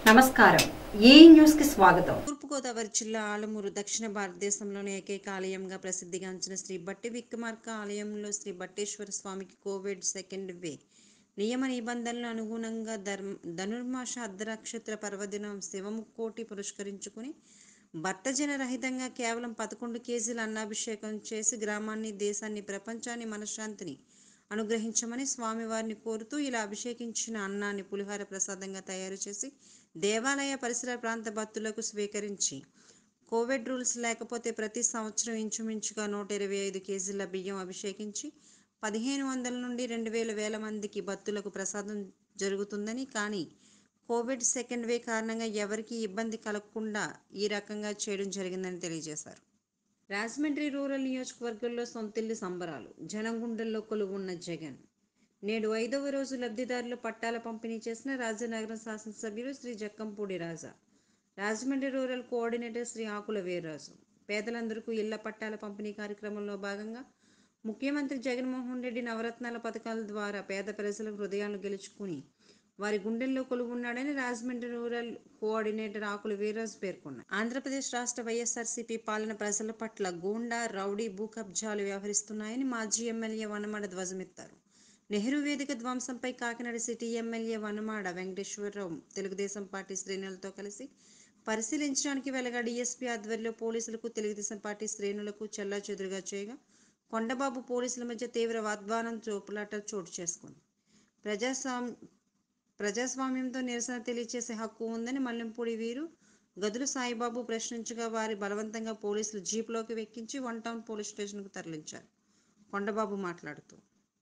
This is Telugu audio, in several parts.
నమస్కారం ఏ న్యూస్ కి స్వాగతం తూర్పుగోదావరి జిల్లా ఆలమూరు దక్షిణ భారతదేశంలోని ఏకైక ఆలయంగా ప్రసిద్ధిగాంచిన శ్రీ బట్టి విక్రమార్క ఆలయంలో శ్రీ బట్టేశ్వర స్వామికి కోవిడ్ సెకండ్ వే నియమ నిబంధనలు అనుగుణంగా ధర్మ ధనుర్మాస అర్ధనక్షత్ర పర్వదినం శివముక్కోటి పురస్కరించుకుని భర్తజన రహితంగా కేవలం పదకొండు కేజీల అన్నాభిషేకం చేసి గ్రామాన్ని దేశాన్ని ప్రపంచాన్ని మనశ్శాంతిని అనుగ్రహించమని స్వామివారిని కోరుతూ ఇలా అభిషేకించిన అన్నాన్ని పులిహార ప్రసాదంగా తయారు చేసి దేవాలయ పరిసర ప్రాంత భక్తులకు స్వీకరించి కోవిడ్ రూల్స్ లేకపోతే ప్రతి సంవత్సరం ఇంచుమించుగా నూట ఇరవై ఐదు కేజీల బియ్యం అభిషేకించి పదిహేను వందల నుండి రెండు వేల వేల మందికి భక్తులకు ప్రసాదం జరుగుతుందని కానీ కోవిడ్ సెకండ్ వే కారణంగా ఎవరికీ ఇబ్బంది కలగకుండా ఈ రకంగా చేయడం జరిగిందని తెలియజేశారు రాజమండ్రి రూరల్ నియోజకవర్గంలో సొంతిల్లు సంబరాలు జనం గుండెల్లో కొలువున్న జగన్ నేడు ఐదవ రోజు లబ్ధిదారులు పట్టాల పంపిణీ చేసిన రాజనగరం శాసనసభ్యులు శ్రీ జక్కంపూడి రాజా రాజమండ్రి రూరల్ కోఆర్డినేటర్ శ్రీ ఆకుల వీర్రాజు పేదలందరికీ ఇళ్ల పట్టాల పంపిణీ కార్యక్రమంలో భాగంగా ముఖ్యమంత్రి జగన్మోహన్ రెడ్డి నవరత్నాల పథకాల ద్వారా పేద ప్రజల హృదయాలను గెలుచుకుని వారి గుండెల్లో కొలువున్నాడని రాజమండ్రి రూరల్ కోఆర్డినేటర్ ఆకుల వీర్రాజు పేర్కొన్నారు ఆంధ్రప్రదేశ్ రాష్ట్ర వైఎస్ఆర్సీపీ పాలన ప్రజల పట్ల గూండా రౌడీ భూ కబ్జాలు వ్యవహరిస్తున్నాయని మాజీ ఎమ్మెల్యే వనమాడ ధ్వజమెత్తారు నెహ్రూ వేదిక ధ్వంసంపై Kakinada city MLA Vanamada Venkateswara Rao Telugu Desam party శ్రేణులతో కలిసి పరిశీలించడానికి వెళ్ళగా డీఎస్పీ ఆధ్వర్యంలో పోలీసులకు తెలుగుదేశం పార్టీ శ్రేణులకు చెల్లా చెదురుగా చేయగా కొండబాబు పోలీసుల మధ్య తీవ్ర వాగ్వానం చోపులాట చోటు చేసుకుంది ప్రజాస్వామ్య ప్రజాస్వామ్యంతో నిరసన తెలియచేసే హక్కు ఉందని మల్లెంపూడి వీరు గదులు సాయిబాబు ప్రశ్నించగా వారి బలవంతంగా పోలీసులు జీపులోకి వెక్కించి వన్ టౌన్ పోలీస్ స్టేషన్కు తరలించారు కొండబాబు మాట్లాడుతూ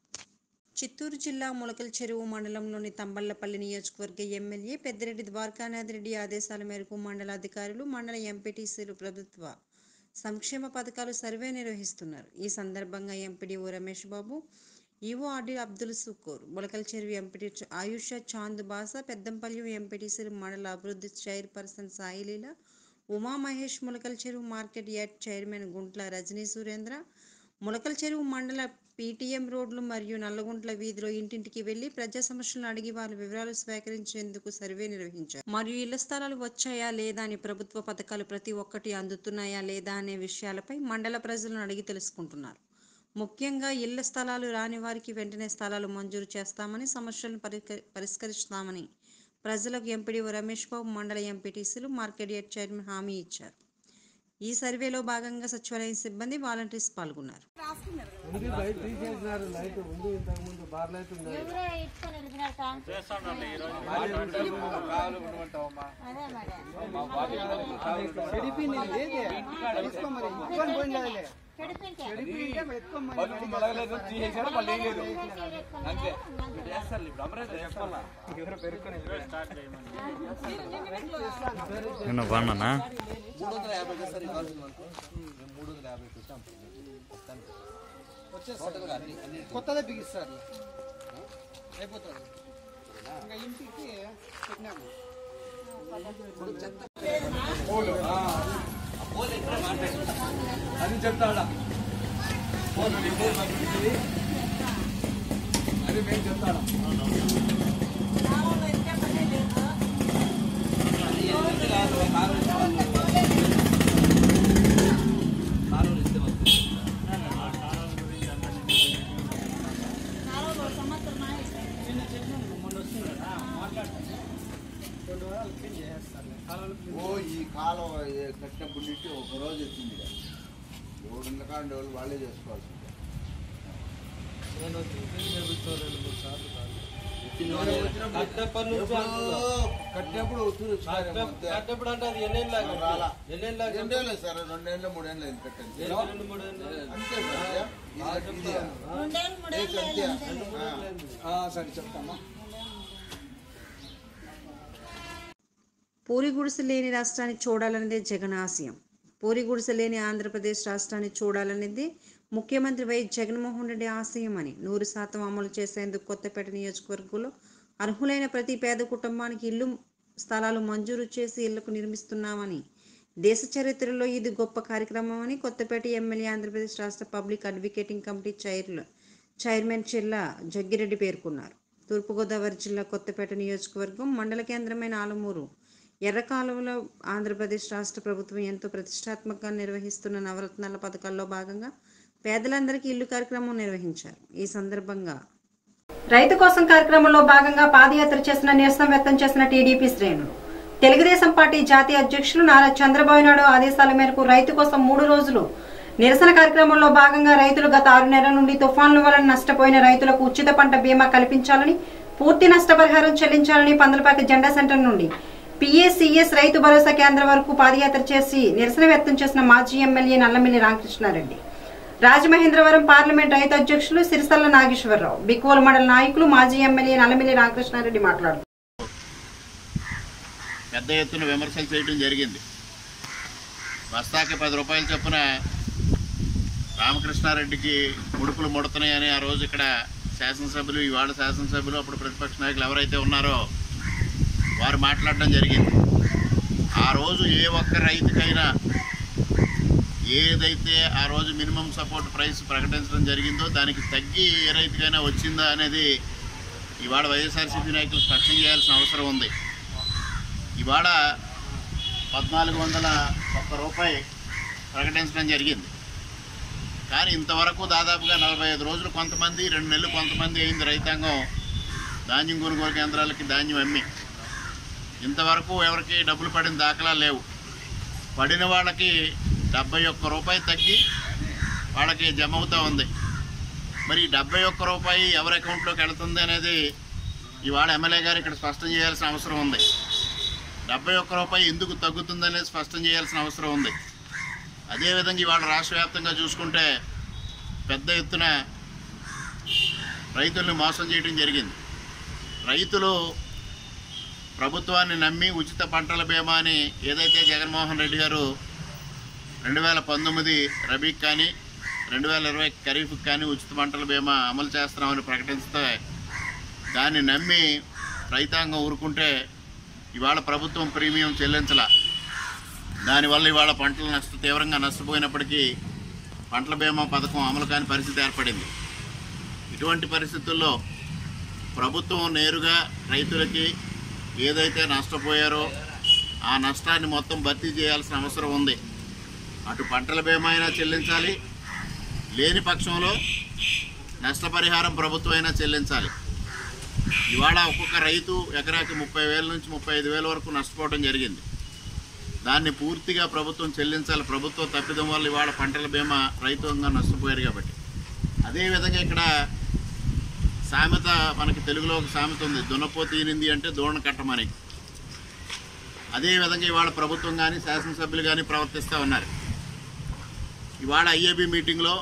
చిత్తూరు జిల్లా ములకల చెరువు మండలంలోని తంబళ్లపల్లి నియోజకవర్గ ఎమ్మెల్యే పెద్దిరెడ్డి ద్వారకానాథ్ రెడ్డి ఆదేశాల మేరకు మండలాధికారులు మండల ఎంపీటీసీలు ప్రభుత్వ సంక్షేమ పథకాలు సర్వే నిర్వహిస్తున్నారు ఈ సందర్భంగా MPDO Ramesh Babu EO RD Abdul Sukur Mulakala Cheruvu MPT Ayusha Chand Basha Peddampalli ఎంపీటీసీలు మండల అభివృద్ధి chairperson Saileela Uma Mahesh Mulakala Cheruvu market yard chairman Guntla Rajani Surendra Mulakala Cheruvu మండల పీటీఎం రోడ్లు మరియు నల్లగుంట్ల వీధిలో ఇంటింటికి వెళ్లి ప్రజా సమస్యలను అడిగి వారి వివరాలు సేకరించేందుకు సర్వే నిర్వహించారు మరియు ఇళ్ల స్థలాలు వచ్చాయా లేదా అని ప్రభుత్వ పథకాలు ప్రతి ఒక్కటి అందుతున్నాయా లేదా అనే విషయాలపై మండల ప్రజలను అడిగి తెలుసుకుంటున్నారు ముఖ్యంగా ఇళ్ల స్థలాలు రాని వారికి వెంటనే స్థలాలు మంజూరు చేస్తామని సమస్యలను పరిక- పరిష్కరిస్తామని ప్రజలకు ఎంపీడీఓ రమేష్ బాబు మండల ఎంపీటీసీలు మార్కెట్ యార్డ్ చైర్మన్ హామీ ఇచ్చారు ఈ సర్వేలో భాగంగా సచివాలయం సిబ్బంది వాలంటీర్స్ పాల్గొన్నారు ఉంది లైట్ తీసేసినారు లైట్ ఉంది ఇంతకు ముందు బార్ లైట్ ఉంది ఎవరో ఎత్తుకొని వెళ్ళినారు అదే మరి చెడిపోయింటే నిన్న బాగున్నానా కొత్తదే బిగిస్తారు అయిపోతుంది ఇంకా ఇంటికి పెట్టినాము అని చెప్తాడా ఫోన్ నీ ఫోన్ పంపించింది అది మేము చెప్తాడా ఓ ఈ కాలం కట్టినప్పటి నుంచి ఒక రోజు వచ్చింది ఎవడున్న కాండి వాళ్ళు వాళ్ళే చేసుకోవాల్సిందే కట్టినప్పుడు వస్తుంది కట్టప్పుడు అంటే అది ఎన్నేళ్ళ రాలా. ఎన్నేళ్ళ రెండేళ్ళు సార్ రెండేళ్ళు మూడేళ్ళు అయింది కట్టండి రెండు మూడు ఏళ్ళు. అంతే సార్ ఇది ఇది రెండేళ్ళు మూడేళ్ళు అంతే అంతే. సరే చెప్తామా పూరి గుడిసె లేని రాష్ట్రాన్ని చూడాలనేదే జగన్ ఆశయం పూరి గుడిసె లేని ఆంధ్రప్రదేశ్ రాష్ట్రాన్ని చూడాలనేది ముఖ్యమంత్రి వైఎస్ జగన్మోహన్ రెడ్డి ఆశయం అని నూరు శాతం అమలు చేసేందుకు కొత్తపేట నియోజకవర్గంలో అర్హులైన ప్రతి పేద కుటుంబానికి ఇల్లు స్థలాలు మంజూరు చేసి ఇళ్లకు నిర్మిస్తున్నామని దేశ చరిత్రలో ఇది గొప్ప కార్యక్రమం అని కొత్తపేట ఎమ్మెల్యే ఆంధ్రప్రదేశ్ రాష్ట్ర పబ్లిక్ అడ్వకేటింగ్ కమిటీ చైర్ల చైర్మన్ చిల్లా జగ్గిరెడ్డి పేర్కొన్నారు తూర్పుగోదావరి జిల్లా కొత్తపేట నియోజకవర్గం మండల కేంద్రమైన ఆలమూరు ఎర్ర కాలువలో ఆంధ్రప్రదేశ్ రాష్ట్ర ప్రభుత్వం ఎంతో ప్రతిష్టాత్మకంగా నిర్వహిస్తున్న నవరత్నాల పథకాల్లో భాగంగా పేదలందరికీ ఇల్లు కార్యక్రమం నిర్వహించారు ఈ సందర్భంగా రైతు కోసం కార్యక్రమంలో భాగంగా పాదయాత్ర చేసిన నిరసన వ్యక్తం చేసిన టీడీపీ శ్రేణులు తెలుగుదేశం పార్టీ జాతీయ అధ్యక్షులు నారా చంద్రబాబు నాయుడు ఆదేశాల మేరకు రైతు కోసం మూడు రోజులు నిరసన కార్యక్రమంలో భాగంగా రైతులు గత ఆరు నెలల నుండి తుఫాన్ల వలన నష్టపోయిన రైతులకు ఉచిత పంట బీమా కల్పించాలని పూర్తి నష్టపరిహారం చెల్లించాలని పందలపాక జెండా సెంటర్ నుండి పిఏసిఎస్ రైతు భరోసా కేంద్రం వరకు పాదయాత్ర చేసి నిరసన వ్యక్తం చేసిన మాజీ ఎమ్మెల్యే నల్లమిల్లి రామకృష్ణారెడ్డి రాజమహేంద్రవరం పార్లమెంట్ రైతు అధ్యక్షులు సిరిసల్ల నాగేశ్వరరావు బిక్కోల మండల నాయకులు మాజీ ఎమ్మెల్యే నల్లమిల్లి రామకృష్ణారెడ్డి మాట్లాడుతూ పెద్ద ఎత్తున విమర్శలు చేయడం జరిగింది బస్తాకి పది రూపాయలు చొప్పున రామకృష్ణారెడ్డికి ముడుపులు ముడుతున్నాయని ఆ రోజు ఇక్కడ శాసనసభ్యులు ఇవాళ శాసనసభ్యులు అప్పుడు ప్రతిపక్ష నాయకులు ఎవరైతే ఉన్నారో వారు మాట్లాడడం జరిగింది ఆ రోజు ఏ ఒక్క రైతుకైనా ఏదైతే ఆ రోజు మినిమం సపోర్ట్ ప్రైస్ ప్రకటించడం జరిగిందో దానికి తగ్గి ఏ రైతుకైనా వచ్చిందా అనేది ఇవాళ వైఎస్ఆర్సీపీ నాయకులు స్పష్టం చేయాల్సిన అవసరం ఉంది ఇవాళ పద్నాలుగు వందల ఒక్క రూపాయి ప్రకటించడం జరిగింది కానీ ఇంతవరకు దాదాపుగా నలభై ఐదు రోజులు కొంతమంది రెండు నెలలు కొంతమంది అయింది రైతాంగం ధాన్యం కొనుగోలు కేంద్రాలకి ధాన్యం అమ్మి ఇంతవరకు ఎవరికి డబ్బులు పడిన దాఖలా లేవు పడిన వాళ్ళకి డెబ్బై ఒక్క రూపాయి తగ్గి వాళ్ళకి జమ అవుతూ ఉంది మరి ఈ డెబ్బై ఒక్క రూపాయి ఎవరి అకౌంట్లోకి వెళుతుంది అనేది ఇవాళ ఎమ్మెల్యే గారు ఇక్కడ స్పష్టం చేయాల్సిన అవసరం ఉంది డెబ్బై ఒక్క రూపాయి ఎందుకు తగ్గుతుందనేది స్పష్టం చేయాల్సిన అవసరం ఉంది అదేవిధంగా ఇవాళ రాష్ట్ర వ్యాప్తంగా చూసుకుంటే పెద్ద ఎత్తున రైతుల్ని మోసం చేయడం జరిగింది రైతులు ప్రభుత్వాన్ని నమ్మి ఉచిత పంటల బీమా అని ఏదైతే జగన్మోహన్ రెడ్డి గారు రెండు వేల పంతొమ్మిది రబీకి కానీ రెండు వేల ఇరవై ఖరీఫ్కి కానీ ఉచిత పంటల బీమా అమలు చేస్తున్నామని ప్రకటిస్తే దాన్ని నమ్మి రైతాంగం ఊరుకుంటే ఇవాళ ప్రభుత్వం ప్రీమియం చెల్లించలా దానివల్ల ఇవాళ పంటలు నష్ట తీవ్రంగా నష్టపోయినప్పటికీ పంటల బీమా పథకం అమలు కాని పరిస్థితి ఏర్పడింది ఇటువంటి పరిస్థితుల్లో ప్రభుత్వం నేరుగా రైతులకి ఏదైతే నష్టపోయారో ఆ నష్టాన్ని మొత్తం భర్తీ చేయాల్సిన అవసరం ఉంది అటు పంటల బీమా అయినా చెల్లించాలి లేని పక్షంలో నష్టపరిహారం ప్రభుత్వం అయినా చెల్లించాలి ఇవాళ ఒక్కొక్క రైతు ఎకరాకి ముప్పై వేల నుంచి ముప్పై ఐదు వేల వరకు నష్టపోవడం జరిగింది దాన్ని పూర్తిగా ప్రభుత్వం చెల్లించాలి ప్రభుత్వం తప్పిదం వల్ల ఇవాళ పంటల బీమా రైతుగా నష్టపోయారు కాబట్టి అదేవిధంగా ఇక్కడ సామెత మనకి తెలుగులో ఒక సామెత ఉంది దున్నపో తీనింది అంటే దూడను కట్టమని అదేవిధంగా ఇవాళ ప్రభుత్వం కానీ శాసనసభ్యులు కానీ ప్రవర్తిస్తూ ఉన్నారు ఇవాళ ఐఏబీ మీటింగ్లో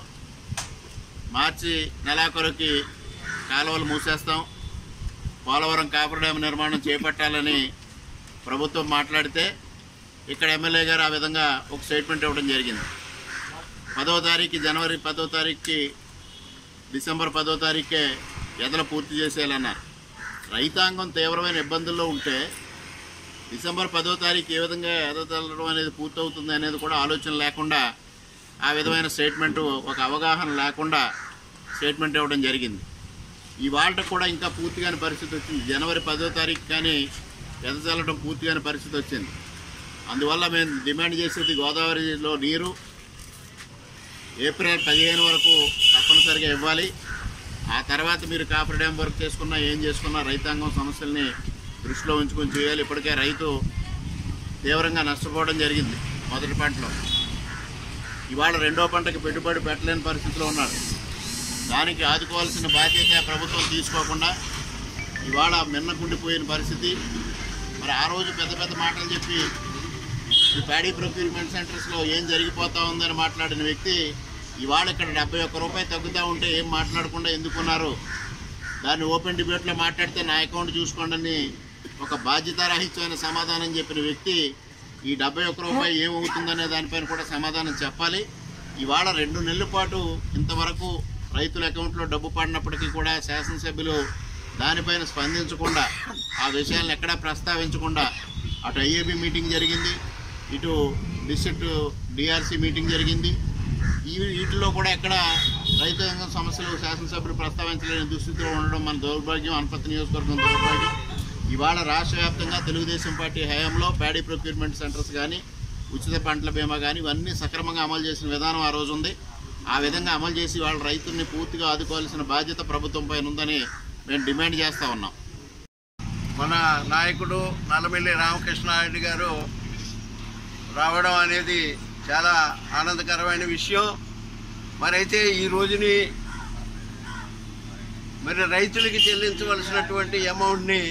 మార్చి నెలాఖరుకి కాలువలు మూసేస్తాం పోలవరం కాపర్ డ్యామ్ నిర్మాణం చేపట్టాలని ప్రభుత్వం మాట్లాడితే ఇక్కడ ఎమ్మెల్యే గారు ఆ విధంగా ఒక స్టేట్మెంట్ ఇవ్వడం జరిగింది పదవ తారీఖు జనవరి పదో తారీఖుకి డిసెంబర్ పదో తారీఖే ఎదలు పూర్తి చేసేయాలన్నారు రైతాంగం తీవ్రమైన ఇబ్బందుల్లో ఉంటే డిసెంబర్ పదో తారీఖు ఏ విధంగా ఎదతల్లడం అనేది పూర్తవుతుంది అనేది కూడా ఆలోచన లేకుండా ఆ విధమైన స్టేట్మెంట్ ఒక అవగాహన లేకుండా స్టేట్మెంట్ ఇవ్వడం జరిగింది ఇవాళ కూడా ఇంకా పూర్తిగాని పరిస్థితి వచ్చింది జనవరి పదో తారీఖు కానీ ఎదజల్లడం పూర్తిగాని పరిస్థితి వచ్చింది అందువల్ల మేము డిమాండ్ చేసేది గోదావరిలో నీరు ఏప్రిల్ పదిహేను వరకు తప్పనిసరిగా ఇవ్వాలి ఆ తర్వాత మీరు కాపర్ డ్యామ్ వర్క్ చేసుకున్నా ఏం చేసుకున్నా రైతాంగం సమస్యల్ని దృష్టిలో ఉంచుకొని చేయాలి ఇప్పటికే రైతు తీవ్రంగా నష్టపోవడం జరిగింది మొదటి పంటలో ఇవాళ రెండో పంటకి పెట్టుబడి పెట్టలేని పరిస్థితిలో ఉన్నారు దానికి ఆదుకోవాల్సిన బాధ్యత ప్రభుత్వం తీసుకోకుండా ఇవాళ మిన్నకుండిపోయిన పరిస్థితి మరి ఆ రోజు పెద్ద పెద్ద మాటలు చెప్పి ఈ ప్యాడీ ప్రొక్యూర్మెంట్ సెంటర్స్లో ఏం జరిగిపోతా ఉందని మాట్లాడిన వ్యక్తి ఇవాళ ఇక్కడ డెబ్బై ఒక్క రూపాయి తగ్గుతూ ఉంటే ఏం మాట్లాడకుండా ఎందుకున్నారు దాన్ని ఓపెన్ డిబేట్లో మాట్లాడితే నా అకౌంట్ చూసుకోండి అని ఒక బాధ్యతారాహిత్యమైన సమాధానం చెప్పిన వ్యక్తి ఈ డెబ్బై ఒక్క రూపాయి ఏమవుతుందనే దానిపైన కూడా సమాధానం చెప్పాలి ఇవాళ రెండు నెలల పాటు ఇంతవరకు రైతుల అకౌంట్లో డబ్బు పడినప్పటికీ కూడా శాసనసభ్యులు దానిపైన స్పందించకుండా ఆ విషయాలను ఎక్కడా ప్రస్తావించకుండా అటు ఐఏబీ మీటింగ్ జరిగింది ఇటు డిస్ట్రిక్ట్ డిఆర్సీ మీటింగ్ జరిగింది ఈ వీటిలో కూడా ఎక్కడ రైతాంగం సమస్యలు శాసనసభ్యులు ప్రస్తావించలేని దుస్థితిలో ఉండడం మన దౌర్భాగ్యం అనపతి నియోజకవర్గం దౌర్భాగ్యం ఇవాళ రాష్ట్ర వ్యాప్తంగా తెలుగుదేశం పార్టీ హయాంలో ప్యాడీ ప్రొక్యూర్మెంట్ సెంటర్స్ కానీ ఉచిత పంటల బీమా కానీ ఇవన్నీ సక్రమంగా అమలు చేసిన విధానం ఆ రోజు ఉంది ఆ విధంగా అమలు చేసి వాళ్ళ రైతుల్ని పూర్తిగా ఆదుకోవాల్సిన బాధ్యత ప్రభుత్వం పైన ఉందని మేము డిమాండ్ చేస్తూ ఉన్నాం మన నాయకుడు నల్లమిల్లి రామకృష్ణారెడ్డి గారు రావడం అనేది చాలా ఆనందకరమైన విషయం మరైతే ఈ రోజుని మరి రైతులకి చెల్లించవలసినటువంటి అమౌంట్ని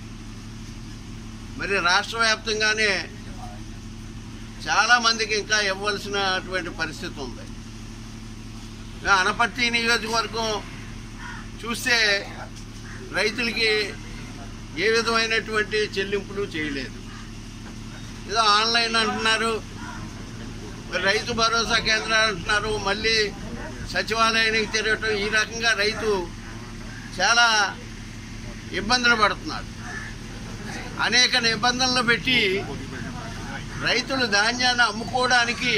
మరి రాష్ట్ర వ్యాప్తంగానే చాలా మందికి ఇంకా ఇవ్వవలసినటువంటి పరిస్థితి ఉంది అనపర్తి నియోజకవర్గం చూస్తే రైతులకి ఏ విధమైనటువంటి చెల్లింపులు చేయలేదు ఏదో ఆన్లైన్ అంటున్నారు మరి రైతు భరోసా కేంద్రాలు అంటున్నారు మళ్ళీ సచివాలయానికి తిరగటం ఈ రకంగా రైతు చాలా ఇబ్బందులు పడుతున్నాడు అనేక నిబంధనలు పెట్టి రైతులు ధాన్యాన్ని అమ్ముకోవడానికి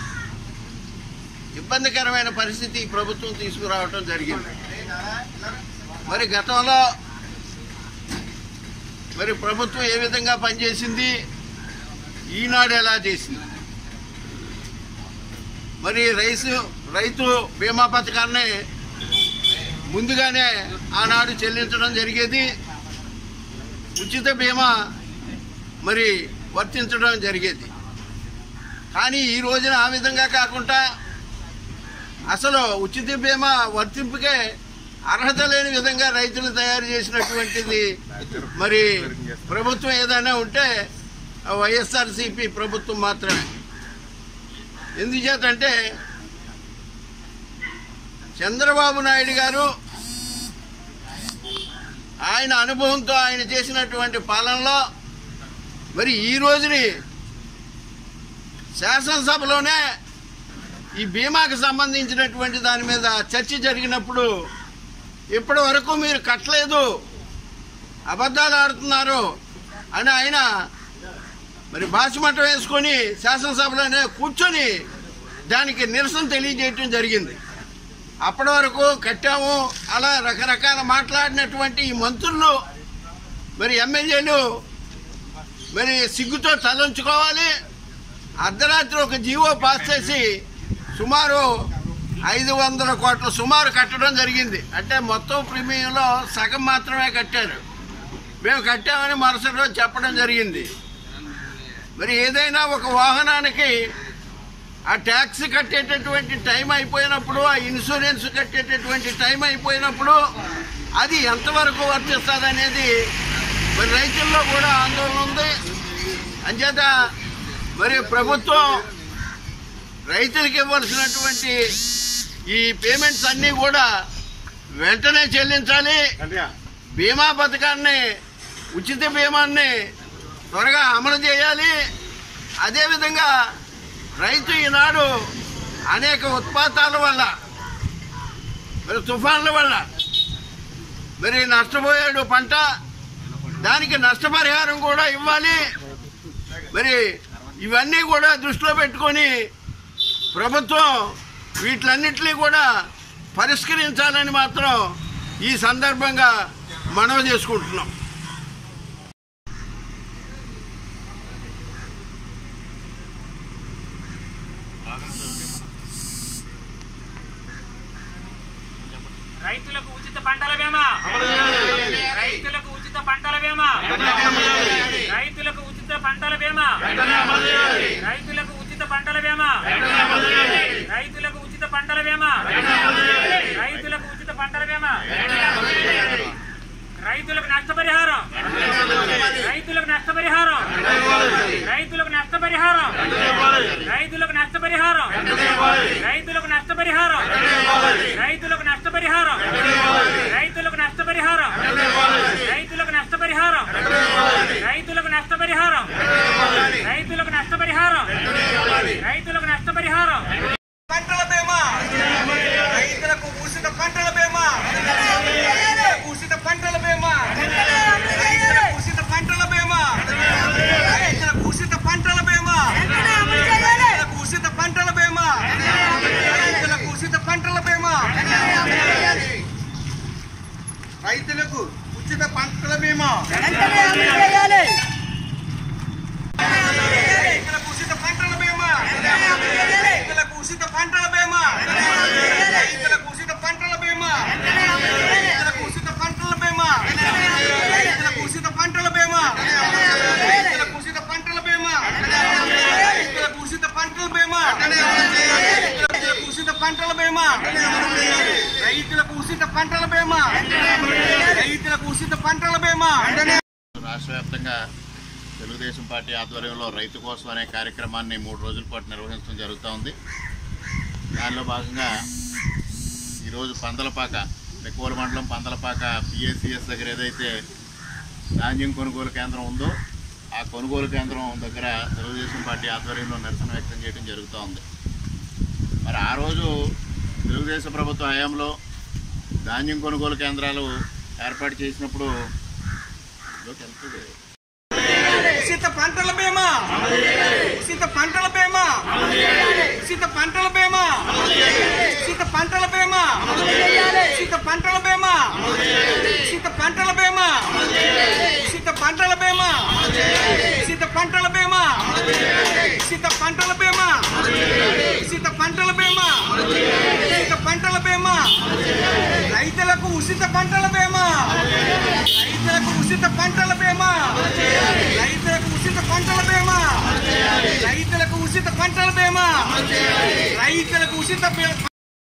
ఇబ్బందికరమైన పరిస్థితి ఈ ప్రభుత్వం తీసుకురావటం జరిగింది మరి గతంలో మరి ప్రభుత్వం ఏ విధంగా పనిచేసింది ఈనాడు ఎలా చేసింది మరి రైతు రైతు బీమా పథకాన్ని ముందుగానే ఆనాడు చెల్లించడం జరిగేది ఉచిత బీమా మరి వర్తించడం జరిగేది కానీ ఈ రోజున ఆ విధంగా కాకుండా అసలు ఉచిత బీమా వర్తింపుకే అర్హత లేని విధంగా రైతులు తయారు చేసినటువంటిది మరి ప్రభుత్వం ఏదైనా ఉంటే ఆ వైఎస్ఆర్సీపీ ప్రభుత్వం మాత్రమే ఎందుచేతంటే చంద్రబాబు నాయుడు గారు ఆయన అనుభవంతో ఆయన చేసినటువంటి పాలనలో మరి ఈ రోజుని శాసనసభలోనే ఈ బీమాకు సంబంధించినటువంటి దాని మీద చర్చ జరిగినప్పుడు ఇప్పటి వరకు మీరు కట్టలేదు అబద్ధాలు ఆడుతున్నారు అని ఆయన మరి భాషమట్టం వేసుకొని శాసనసభలోనే కూర్చొని దానికి నిరసన తెలియజేయటం జరిగింది అప్పటి వరకు కట్టాము అలా రకరకాల మాట్లాడినటువంటి ఈ మంత్రులు మరి ఎమ్మెల్యేలు మరి సిగ్గుతో తలంచుకోవాలి అర్ధరాత్రి ఒక జీవో పాస్ చేసి సుమారు ఐదు వందల కోట్ల సుమారు కట్టడం జరిగింది అంటే మొత్తం ప్రీమియంలో సగం మాత్రమే కట్టారు మేము కట్టామని మరుసటి రోజు చెప్పడం జరిగింది మరి ఏదైనా ఒక వాహనానికి ఆ ట్యాక్స్ కట్టేటటువంటి టైం అయిపోయినప్పుడు ఆ ఇన్సూరెన్స్ కట్టేటటువంటి టైం అయిపోయినప్పుడు అది ఎంతవరకు వర్తిస్తుంది అనేది మరి రైతుల్లో కూడా ఆందోళన ఉంది అంచేత మరి ప్రభుత్వం రైతులకు ఇవ్వాల్సినటువంటి ఈ పేమెంట్స్ అన్నీ కూడా వెంటనే చెల్లించాలి బీమా పథకాన్ని ఉచిత బీమాన్ని త్వరగా అమలు చేయాలి అదేవిధంగా రైతు ఈనాడు అనేక ఉత్పాతాల వల్ల మరి తుఫాన్ల వల్ల మరి నష్టపోయాడు పంట దానికి నష్టపరిహారం కూడా ఇవ్వాలి మరి ఇవన్నీ కూడా దృష్టిలో పెట్టుకొని ప్రభుత్వం వీటిలన్నింటినీ కూడా పరిష్కరించాలని మాత్రం ఈ సందర్భంగా మనవి చేసుకుంటున్నాం రైతులకు ఉచిత పంటల బీమా రైతులకు ఉచిత పంటల బీమా రైతులకు ఉచిత పంటల బీమా రైతులకు ఉచిత పంటల బీమా రైతులకు ఉచిత పంటల బీమా రైతులకు ఉచిత పంటల బీమా రైతులకు నష్టపరిహారం రైతులకు నష్టపరిహారం రైతులకు నష్టపరిహారం రైతులకు నష్టపరిహారం రైతులకు నష్టపరిహారం రైతులకు నష్టపరిహారం రైతులకు నష్టపరిహారం రైతులకు నష్టపరిహారం రైతులకు నష్టపరిహారం రైతులకు నష్టపరిహారం రైతులకు నష్టపరిహారం పంటల బీమా రైతులకు ఉచిత పంటల బీమా రైతులకు ఉచిత పంటల బీమా రైతులకు ఉచిత పంటల బీమా రైతులకు ఉచిత పంటల బీమా రైతులకు ఉచిత పంటల బీమా రైతులకు ఉచిత పంటల బీమా రైతులకు ఉచిత పంటల బీమా రైతులకు ఉచిత పంటల బీమా రైతులకు ఉచిత పంటల బీమా రైతులకు ఉచిత పంటల బీమా రైతులకు ఉచిత పంటల బీమా రైతులకు ఉచిత పంటల బీమా రైతులకు ఉచిత పంటల బీమా రైతులకు ఉచిత పంటల బీమా రైతులకు ఉచిత పంటల బీమా రైతులకు ఉచిత పంటల బీమా రైతులకు ఉచిత పంటల బీమా రాష్ట్ర వ్యాప్తంగా తెలుగుదేశం పార్టీ ఆధ్వర్యంలో రైతు కోసం అనే కార్యక్రమాన్ని మూడు రోజుల పాటు నిర్వహించడం జరుగుతూ ఉంది దానిలో భాగంగా ఈరోజు పందలపాక మెక్కువల మండలం పందలపాక పిఎస్సిఎస్ దగ్గర ఏదైతే ధాన్యం కొనుగోలు కేంద్రం ఉందో ఆ కొనుగోలు కేంద్రం దగ్గర తెలుగుదేశం పార్టీ ఆధ్వర్యంలో నిరసన వ్యక్తం చేయడం జరుగుతూ ఉంది మరి ఆ రోజు తెలుగుదేశం ప్రభుత్వ హయాంలో ధాన్యం కొనుగోలు కేంద్రాలు ఏర్పాటు చేసినప్పుడు ఇదిగోకి వెళ్తుంది. ఉచిత పంటల బీమా ఉచిత పంటల బీమా ఉచిత పంటల బీమా ఉచిత పంటల బీమా ఉచిత పంటల బీమా ఉచిత పంటల బీమా ఉచిత పంటల బీమా ఉచిత పంటల బీమా ఉచిత పంటల బీమా ఉచిత పంటల బీమా ఉచిత పంటల బీమా రైతులకు ఉచిత పంటల బీమా రైతులకు ఉచిత పంటల బీమా రైతులకు ఉచిత పంటల బీమా రైతులకు ఉచిత పంటల బీమా రైతులకు ఉచిత బీ-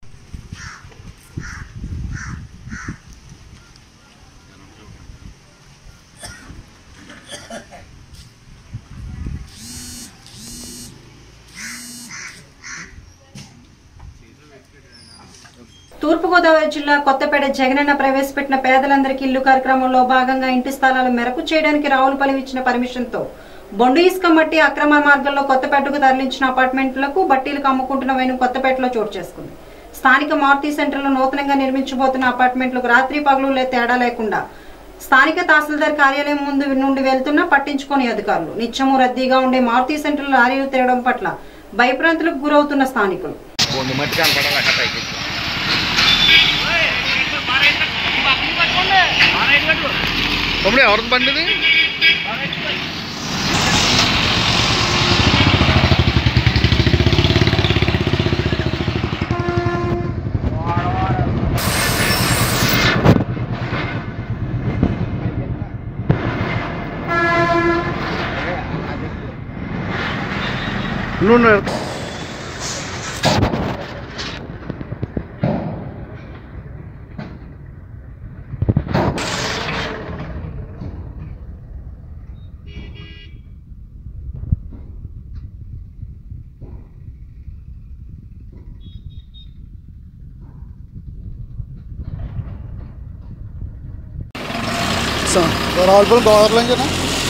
తూర్పుగోదావరి జిల్లా కొత్తపేట జగనన్న ప్రవేశపెట్టిన పేదలందరికీ ఇల్లు కార్యక్రమంలో భాగంగా ఇంటి స్థలాలు మెరకు చేయడానికి రావులపల్లి ఇచ్చిన పర్మిషన్ తో బొండు ఇసుక మట్టి అక్రమ మార్గంలో కొత్తపేటకు తరలించిన అపార్ట్మెంట్లకు బట్టీలకు అమ్ముకుంటున్న వైను కొత్తపేటలో చోటు చేసుకుంది స్థానిక మారుతి సెంటర్లో నూతనంగా నిర్మించబోతున్న అపార్ట్మెంట్లకు రాత్రి పగలు లే తేడా లేకుండా స్థానిక తహసీల్దార్ కార్యాలయం ముందు నుండి వెళ్తున్నా పట్టించుకోని అధికారులు నిత్యము రద్దీగా ఉండే మారుతి సెంటర్లో లారీలు తిరగడం పట్ల భయభ్రాంతులకు గురవుతున్న స్థానికులు తమ్ముడు ఎవరిది బండి ఇది నువ్వు రావులపల్లి గోదావరిలో కదా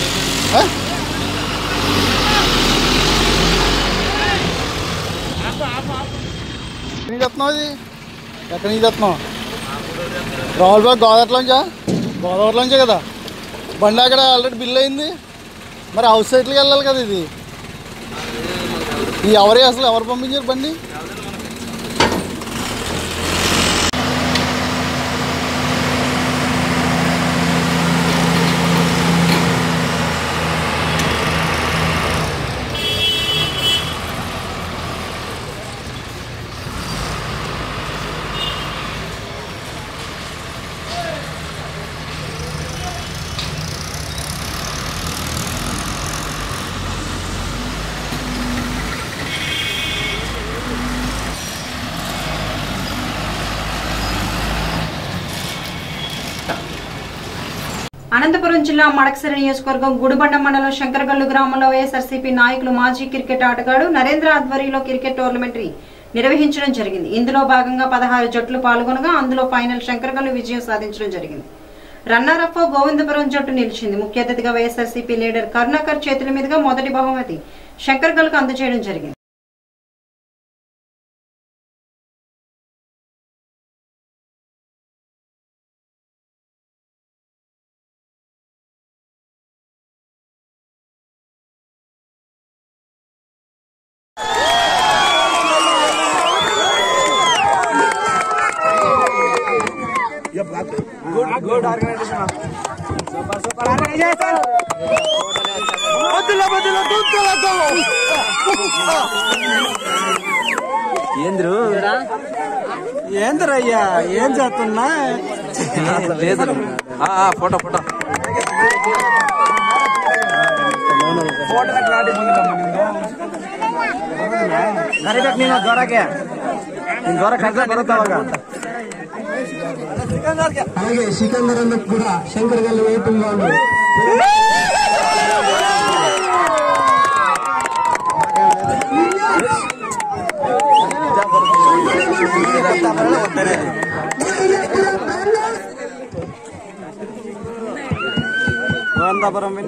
ఎక్కడి నుంచి చెప్తున్నావు అది ఎక్కడి నుంచి చెప్తున్నావు రావులపల్లి గోదావరిలోంచా గోదావరిలోంచే కదా బండి అక్కడ ఆల్రెడీ బిల్ అయింది మరి హౌస్ సైట్లకి వెళ్ళాలి కదా ఇది ఈ ఎవరే అసలు ఎవరు పంపించారు బండి అనంతపురం జిల్లా మడకసిరి నియోజకవర్గం గుడిబండ మండలం శంకరగల్లు గ్రామంలో వైఎస్ఆర్సీపీ నాయకులు మాజీ క్రికెట్ ఆటగాడు నరేంద్ర ఆధ్వర్యంలో క్రికెట్ టోర్నమెంటరీ నిర్వహించడం జరిగింది ఇందులో భాగంగా పదహారు జట్లు పాల్గొనగా అందులో ఫైనల్ శంకరగల్లు విజయం సాధించడం జరిగింది రన్నర్ అప్ గోవిందపురం జట్టు నిలిచింది ముఖ్య అతిథిగా వైఎస్ఆర్సీపీ లీడర్ కరుణాకర్ చేతుల మీదుగా మొదటి బహుమతి శంకర్గల్కు అందజేయడం జరిగింది good good organization ఏంద్రు ఏంద్రయ్యా ఏం చేస్తున్నా లేదు ఫోటో ఫోటో ಗರಿಬೇಕು ನೀನು ಜ್ವರಕ್ಕೆ ನೀನ್ ಜ್ವರ ಕಷ್ಟ ಬರುತ್ತೆ ಅವಾಗ అలాగే సికందర్ కూడా శంకర్ గల్లి వైపు వాళ్ళు అనంతపురం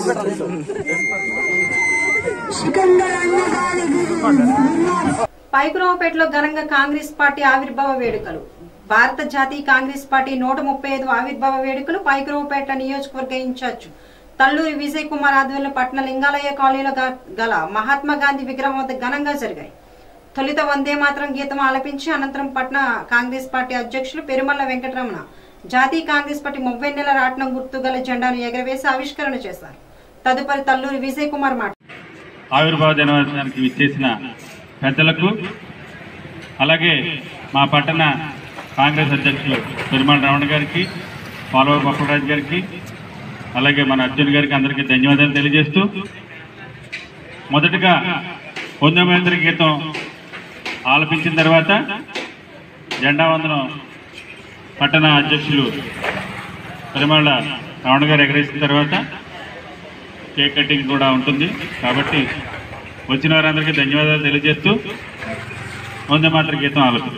పైకురావుపేటలో ఘనంగా కాంగ్రెస్ పార్టీ ఆవిర్భావ వేడుకలు భారత జాతీయ కాంగ్రెస్ పార్టీ నూట ముప్పై ఐదు ఆవిర్భావ వేడుకలు పైకురావుపేట నియోజకవర్గ ఇన్ఛార్జ్ తల్లూరి విజయ్ కుమార్ ఆధ్వర్యంలో పట్న లింగాలయ్య కాలనీలో గ- గల మహాత్మా గాంధీ విగ్రహం వద్ద ఘనంగా జరిగాయి తొలుత వందే మాత్రం గీతం ఆలపించి అనంతరం పట్న కాంగ్రెస్ పార్టీ అధ్యక్షులు పెరుమల్ల వెంకటరమణ జాతీయ కాంగ్రెస్ పార్టీ ముప్పై నెల రాట్నం గుర్తు గల జెండాను ఎగరవేసి ఆవిష్కరణ చేశారు తదుపరి తల్లూరి విజయ్ కుమార్ మాట ఆవిర్భావ దినోత్సవానికి విచ్చేసిన పెద్దలకు అలాగే మా పట్టణ కాంగ్రెస్ అధ్యక్షులు పెరుమాళ రమణ గారికి పాలవూరు బప్పరాజు గారికి అలాగే మన అర్జున్ గారికి అందరికీ ధన్యవాదాలు తెలియజేస్తూ మొదటగా వందమేంద్ర గీతం ఆలపించిన తర్వాత జెండా వందనం పట్టణ అధ్యక్షులు పెరుమాళ రమణ గారు ఎగరేసిన తర్వాత కేక్ కటింగ్ కూడా ఉంటుంది కాబట్టి వచ్చిన వారందరికీ ధన్యవాదాలు తెలియజేస్తూ వందే మాత్ర గీతం ఆలోచన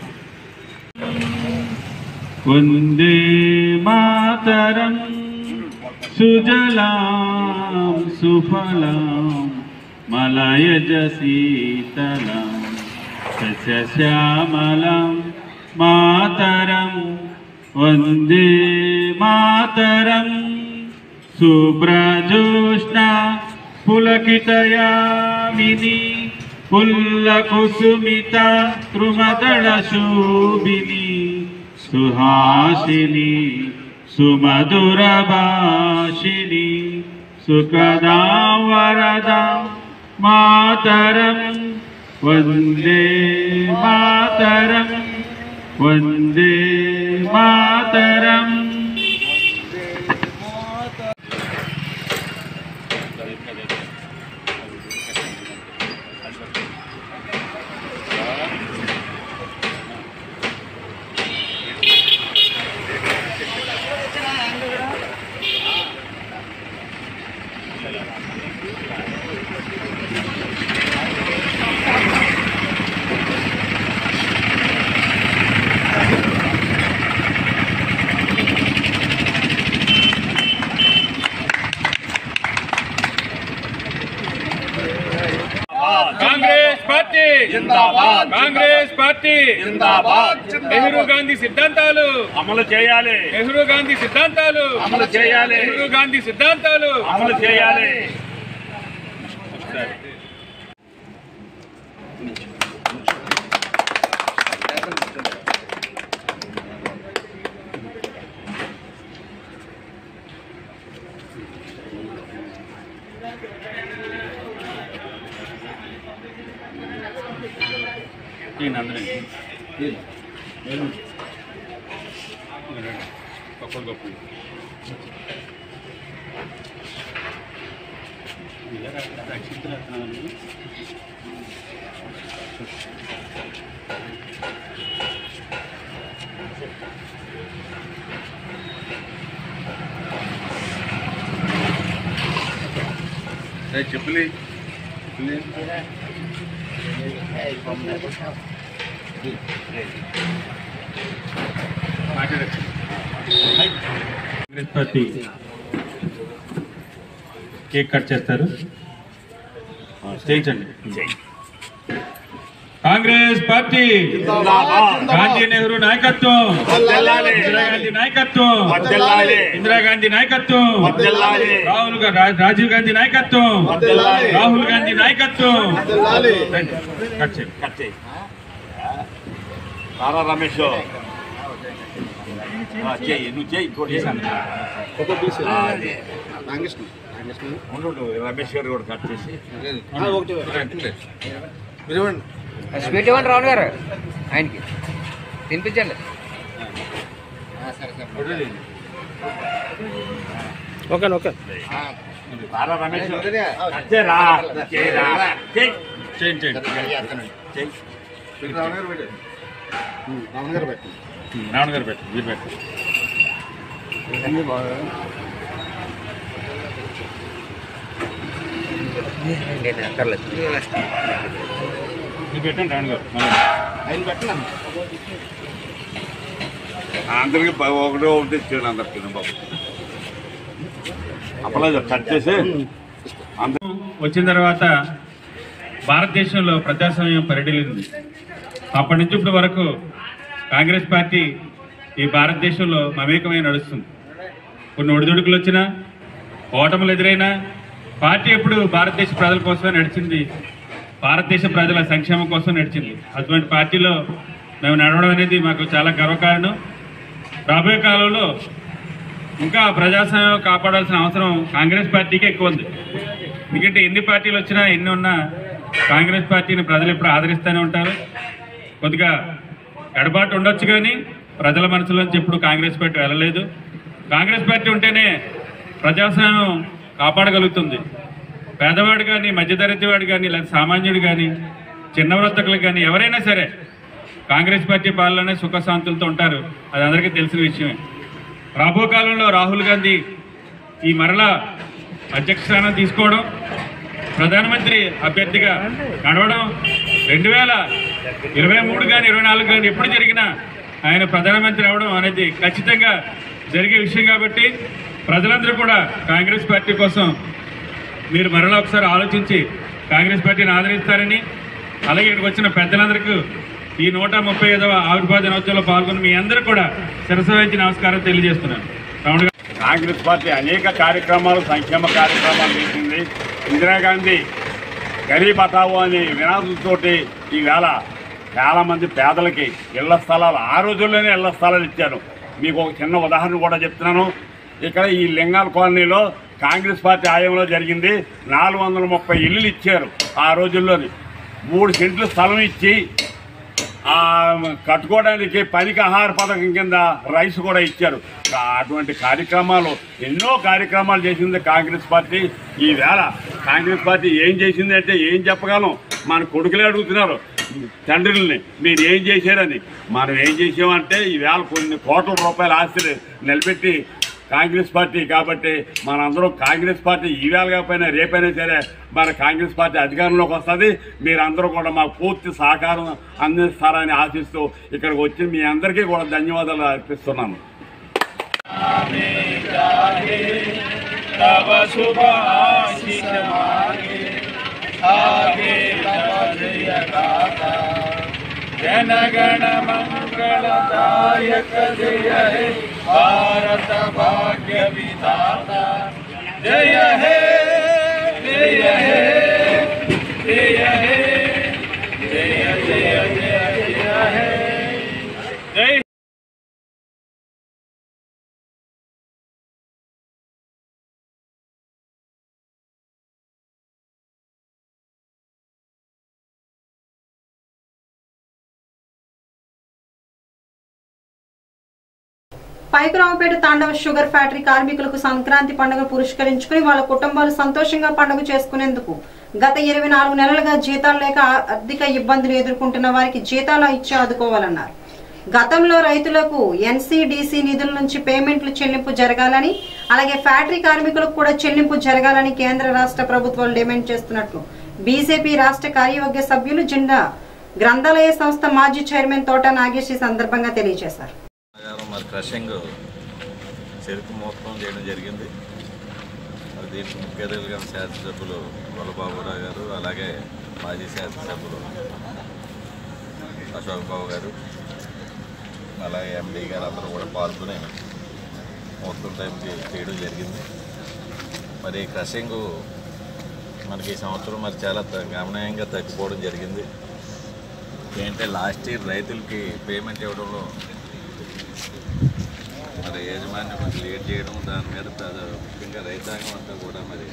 వందే మాతరం సుజలాం సుఫలాం మలయజ శీతలాం సస్యశ్యామలాం మాతరం వందే మాతరం సుబ్రజోష్ణ పులకితయామిని పుల్లకుసుమిత త్రుమదళ శోభిని సుహాసిని సుమధుర భాషిని సుఖదా వరదా మాతరం వందే మాతరం వందే మాతరం కాంగ్రెస్ పార్టీ జిందాబాద్ కాంగ్రెస్ పార్టీ జిందాబాద్ నెహ్రూ గాంధీ సిద్ధాంతాలు అమలు చేయాలి నెహ్రూ గాంధీ సిద్ధాంతాలు అమలు చేయాలి నెహ్రూ గాంధీ సిద్ధాంతాలు అమలు చేయాలి ఈయన అందరూ గొప్పలు గొప్పలు చెప్పులే చెప్పులే కాంగ్రెస్ పార్టీ కేక్ కట్ చేస్తారు చేయించండి కాంగ్రెస్ పార్టీ గాంధీ నెహ్రూ నాయకత్వం ఇందిరాగాంధీ నాయకత్వం ఇందిరాగాంధీ నాయకత్వం రాహుల్ గా- రా- రాజీవ్ గాంధీ నాయకత్వం రాహుల్ గాంధీ నాయకత్వం రండి, కట్ చేయండి నారా రమేష్ చెయ్యి నువ్వు చెయ్యి ఇంకోటి ఆ, అదే. ఉండు, ఉండు, రమేష్ గారు కూడా కట్ చేసి స్వీట్ ఇవ్వండి రావును గారు ఆయనకి తినిపించండి ఓకే ఓకే రారా రమేష్ కట్ చేయరా. చేయరా. చెయ్. చేయండి చేయండి చెయ్యి రావణ గారు పెట్టు మీరు పెట్టు అక్కర్లేదు మీరు పెట్టండి రావణ గారు ఆయన పెట్టండి అందరికి ఒకటే ఒకటి ఇచ్చాడు అందరికి బాబు అప్పలేదు కట్ చేసి అందరూ వచ్చిన తర్వాత భారతదేశంలో ప్రజాస్వామ్యం పరిడిల్లింది అప్పటి నుంచి ఇప్పటి వరకు కాంగ్రెస్ పార్టీ ఈ భారతదేశంలో మమేకమై నడుస్తుంది కొన్ని ఒడిదుడుకులు వచ్చినా ఓటములు ఎదురైనా పార్టీ ఎప్పుడు భారతదేశ ప్రజల కోసమే నడిచింది భారతదేశ ప్రజల సంక్షేమం కోసం నడిచింది అటువంటి పార్టీలో మేము నడవడం అనేది మాకు చాలా గర్వకారణం రాబోయే కాలంలో ఇంకా ప్రజాస్వామ్యం కాపాడాల్సిన అవసరం కాంగ్రెస్ పార్టీకే ఎక్కువ ఉంది ఎందుకంటే ఎన్ని పార్టీలు వచ్చినా ఎన్ని ఉన్నా కాంగ్రెస్ పార్టీని ప్రజలు ఎప్పుడు ఆదరిస్తూనే ఉంటారు కొద్దిగా ఎడబాటు ఉండొచ్చు కానీ ప్రజల మనసులోంచి ఎప్పుడు కాంగ్రెస్ పార్టీ వెళ్ళలేదు కాంగ్రెస్ పార్టీ ఉంటేనే ప్రజాస్వామ్యం కాపాడగలుగుతుంది పేదవాడు కానీ మధ్యతరగతి వాడు కానీ లేదా సామాన్యుడు కానీ చిన్న వర్తకులు కానీ ఎవరైనా సరే కాంగ్రెస్ పార్టీ పాలననే సుఖశాంతులతో ఉంటారు అది అందరికీ తెలిసిన విషయమే రాబో కాలంలో రాహుల్ గాంధీ ఈ మరలా అధ్యక్ష స్థానం తీసుకోవడం ప్రధానమంత్రి అభ్యర్థిగా నడవడం రెండు వేల ఇరవై మూడు కానీ ఇరవై నాలుగు కానీ ఎప్పుడు జరిగినా ఆయన ప్రధానమంత్రి అవడం అనేది ఖచ్చితంగా జరిగే విషయం కాబట్టి ప్రజలందరూ కూడా కాంగ్రెస్ పార్టీ కోసం మీరు మరలా ఒకసారి ఆలోచించి కాంగ్రెస్ పార్టీని ఆదరిస్తారని అలాగే ఇక్కడికి వచ్చిన పెద్దలందరికీ ఈ నూట ముప్పై ఐదవ ఆవిర్భావ దినోత్సవంలో పాల్గొన్న మీ అందరూ కూడా శిరస వహించి నమస్కారం తెలియజేస్తున్నాను రావణ గారు కాంగ్రెస్ పార్టీ అనేక కార్యక్రమాలు సంక్షేమ కార్యక్రమాలు చేసింది ఇందిరాగాంధీ గరీబ్ హఠావో అనే వినాదంతోటి ఈవేళ చాలామంది పేదలకి ఇళ్ల స్థలాలు ఆ రోజుల్లోనే ఇళ్ల స్థలాలు ఇచ్చారు మీకు ఒక చిన్న ఉదాహరణ కూడా చెప్తున్నాను ఇక్కడ ఈ లింగాల కాలనీలో కాంగ్రెస్ పార్టీ ఆయంలో జరిగింది నాలుగు వందల ముప్పై ఇల్లులు ఇచ్చారు ఆ రోజుల్లోని మూడు సెంట్లు స్థలం ఇచ్చి ఆ కట్టుకోవడానికి పనికి ఆహార పథకం కింద రైస్ కూడా ఇచ్చారు కా- అటువంటి కార్యక్రమాలు ఎన్నో కార్యక్రమాలు చేసింది కాంగ్రెస్ పార్టీ ఈవేళ కాంగ్రెస్ పార్టీ ఏం చేసింది అంటే ఏం చెప్పగలం మన కొడుకులే అడుగుతున్నారు తండ్రుల్ని మీరు ఏం చేశారని మనం ఏం చేసామంటే ఈవేళ కొన్ని కోట్ల రూపాయల ఆస్తులు నిలబెట్టి కాంగ్రెస్ పార్టీ కాబట్టి మనందరం కాంగ్రెస్ పార్టీ ఈవేళ కాకపోయినా రేపైనా సరే మన కాంగ్రెస్ పార్టీ అధికారంలోకి వస్తుంది మీరందరూ కూడా మాకు పూర్తి సహకారం అందిస్తారని ఆశిస్తూ ఇక్కడికి వచ్చి మీ అందరికీ కూడా ధన్యవాదాలు అర్పిస్తున్నాను तव शुभ आशीष मांगे आगे तव जय गाथा जन गण मंगलदायक जय हे भारत भाग्य विधाता जय हे जय हे जय हे जय जय जय जय हे जय పైకురావుపేట తాండవ షుగర్ ఫ్యాక్టరీ కార్మికులకు సంక్రాంతి పండుగ పురస్కరించుకుని వాళ్ళ కుటుంబాలు సంతోషంగా పండుగ చేసుకునేందుకు గత ఇరవై నాలుగు నెలలుగా జీతాలు లేక ఆర్థిక ఇబ్బందులు ఎదుర్కొంటున్న వారికి జీతాలు ఇచ్చి ఆదుకోవాలన్నారు గతంలో రైతులకు ఎన్సీడీసీ నిధుల నుంచి పేమెంట్లు చెల్లింపు జరగాలని అలాగే ఫ్యాక్టరీ కార్మికులకు కూడా చెల్లింపు జరగాలని కేంద్ర రాష్ట్ర ప్రభుత్వాలు డిమాండ్ చేస్తున్నట్లు బీజేపీ రాష్ట్ర కార్యవర్గ సభ్యులు జిండా గ్రంథాలయ సంస్థ మాజీ చైర్మన్ తోట నాగేష్ ఈ సందర్భంగా తెలియజేశారు ప్రకారం మరి క్రషింగ్ చెరుకు మోత్వం చేయడం జరిగింది మరి దీనికి ముఖ్య అతిథులుగా శాసనసభ్యులు వల్లబాబురావు గారు అలాగే మాజీ శాసనసభ్యులు అశోక్ బాబు గారు అలాగే ఎండీ గారు అందరూ కూడా పాల్గొని మొత్తం టైంకి చేయడం జరిగింది మరి క్రషింగ్ మనకి ఈ సంవత్సరం మరి చాలా త- గణనీయంగా తగ్గిపోవడం జరిగింది ఏంటంటే లాస్ట్ ఇయర్ రైతులకి పేమెంట్ ఇవ్వడంలో మరి యాజమాన్యం కొంచెం లేట్ చేయడం దాని మీద పెద్ద ముఖ్యంగా రైతాంగం అంతా కూడా మరి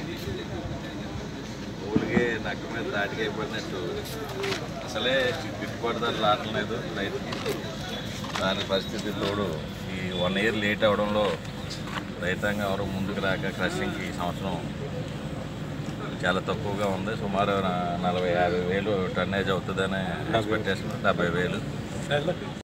ఊరికే నక్క మీద తాటికి అయిపోయినట్టు అసలే గిట్టుబాటు ధర రావడం లేదు రైతుకి దాని పరిస్థితి తోడు ఈ వన్ ఇయర్ లేట్ అవడంలో రైతాంగం ఎవరు ముందుకు రాక క్రషింగ్కి ఈ సంవత్సరం చాలా తక్కువగా ఉంది సుమారు నా- నలభై యాభై వేలు టన్నేజ్ అవుతుందని ఎక్స్పెక్టేషన్ డెబ్బై వేలు